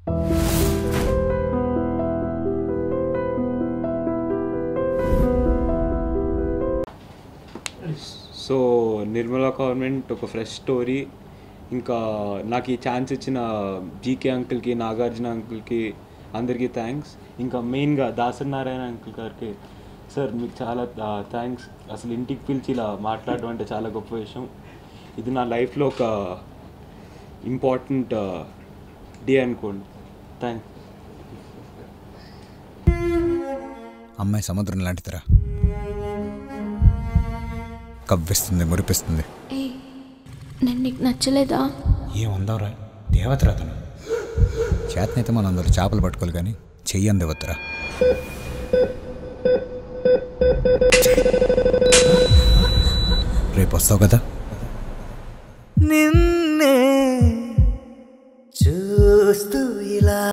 so Nirmala government ఒక fresh story ఇంకా నాకు ఈ ఛాన్స్ ఇచ్చిన జీకే అంకుల్కి నాగార్జున అంకుల్కి అందరికీ థ్యాంక్స్ ఇంకా మెయిన్గా దాసనారాయణ అంకుల్ గారికి సార్ మీకు చాలా థ్యాంక్స్ అసలు ఇంటికి పిలిచి ఇలా మాట్లాడడం అంటే చాలా గొప్ప విషయం ఇది నా లైఫ్లో ఒక ఇంపార్టెంట్ డే అనుకోండి థ్యాంక్స్ అమ్మాయి సముద్రం లాంటిదిరా కవ్విస్తుంది మురిపిస్తుంది ఏ నేను నీకు నచ్చలేదా ఏముందవరా దేవతరా తను చేతనైతే మనం అందరూ చేపలు పట్టుకోవాలి కానీ చెయ్యి అందివద్దురా రేపు వస్తావు కదా నిన్నే చూస్తూ ఇలా